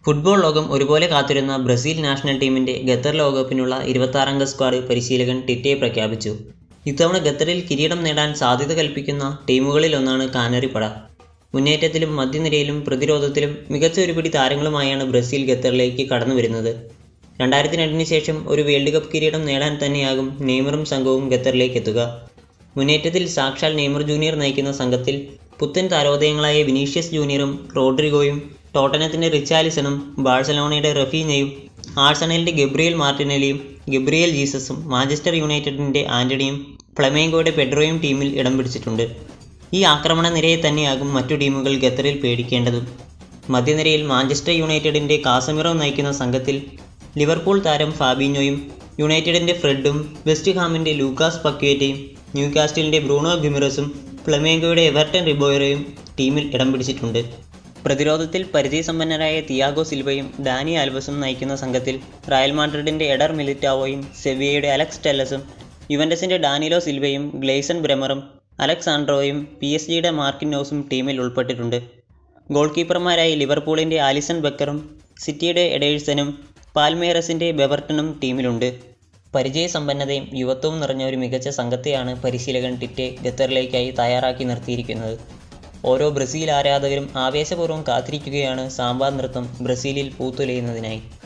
football ലോകം ഒരുപോലെ കാത്തിരുന്ന ബ്രസീൽ നാഷണൽ ടീമിന്റെ ഖത്തർ ലോകകപ്പിനുള്ള ഇരുപത്താറംഗ സ്ക്വാഡ് പരിശീലകൻ ടിറ്റെ പ്രഖ്യാപിച്ചു ഇത്തവണ ഖത്തറിൽ കിരീടം നേടാൻ സാധ്യത കൽപ്പിക്കുന്ന ടീമുകളിലൊന്നാണ് കാനറിപ്പട മുന്നേറ്റത്തിലും മധ്യനിരയിലും പ്രതിരോധത്തിലും മികച്ച ഒരു പിടി താരങ്ങളുമായാണ് ബ്രസീൽ ഖത്തറിലേക്ക് കടന്നു വരുന്നത് രണ്ടായിരത്തി രണ്ടിന് ശേഷം ഒരു വേൾഡ് കപ്പ് കിരീടം നേടാൻ തന്നെയാകും നെയ്മറും സംഘവും ഖത്തറിലേക്ക് എത്തുക മുന്നേറ്റത്തിൽ സാക്ഷാൽ നെയ്മർ ജൂനിയർ നയിക്കുന്ന സംഘത്തിൽ പുത്തൻ താരോദയങ്ങളായ വിനീഷ്യസ് ജൂനിയറും റോഡ്രിഗോയും ടോട്ടനത്തിൻ്റെ റിച്ചാലിസണും ബാഴ്സലോണയുടെ റഫീനയും ആഴ്സണലിൻ്റെ ഗബ്രിയൽ മാർട്ടിനലിയും ഗബ്രിയൽ ജീസസും മാഞ്ചസ്റ്റർ യുണൈറ്റഡിൻ്റെ ആൻ്റണിയും ഫ്ലമേങ്കോയുടെ പെഡ്രോയും ടീമിൽ ഇടം പിടിച്ചിട്ടുണ്ട് ഈ ആക്രമണ നിരയെ തന്നെയാകും മറ്റു ടീമുകൾ ഖത്തറിൽ പേടിക്കേണ്ടതും മധ്യനിരയിൽ മാഞ്ചസ്റ്റർ യുണൈറ്റഡിൻ്റെ കാസമിറോ നയിക്കുന്ന സംഘത്തിൽ ലിവർപൂൾ താരം ഫാബിഞ്ഞോയും യുണൈറ്റഡിൻ്റെ ഫ്രെഡും വെസ്റ്റ് ഹാമിൻ്റെ ലൂക്കാസ് പക്വേറ്റയും ന്യൂകാസ്റ്റലിൻ്റെ ബ്രൂണോ ഗിമിറസും ഫ്ലമേങ്കോയുടെ എവർട്ടൺ റിബോയറയും ടീമിൽ ഇടം പിടിച്ചിട്ടുണ്ട് പ്രതിരോധത്തിൽ പരിചയസമ്പന്നരായ തിയാഗോ സിൽവയും ഡാനി ആൽവസും നയിക്കുന്ന സംഘത്തിൽ റയൽ മാഡ്രിഡിൻ്റെ എഡർ മിലിറ്റാവോയും സെവിയയുടെ അലക്സ് ടെല്ലസും യുവൻഡസിൻ്റെ ഡാനിലോ സിൽവയും ഗ്ലേസൺ ബ്രെമറും അലക്സാൻഡ്രോയും പി എസ് ജിയുടെ മാർക്കിനോസും ടീമിൽ ഉൾപ്പെട്ടിട്ടുണ്ട് ഗോൾ കീപ്പർമാരായി ലിവർപൂളിൻ്റെ ആലിസൺ ബക്കറും സിറ്റിയുടെ എഡേഴ്സനും പാൽമേറസിൻ്റെ ബെവർട്ടനും ടീമിലുണ്ട് പരിചയസമ്പന്നതയും യുവത്വവും നിറഞ്ഞ ഒരു മികച്ച സംഘത്തെയാണ് പരിശീലകൻ ടിറ്റെ ഖത്തറിലേക്കായി തയ്യാറാക്കി നിർത്തിയിരിക്കുന്നത് ഓരോ ബ്രസീൽ ആരാധകരും ആവേശപൂർവ്വം കാത്തിരിക്കുകയാണ് സാമ്പാർ നൃത്തം ബ്രസീലിൽ പൂത്തുലയുന്നതിനായി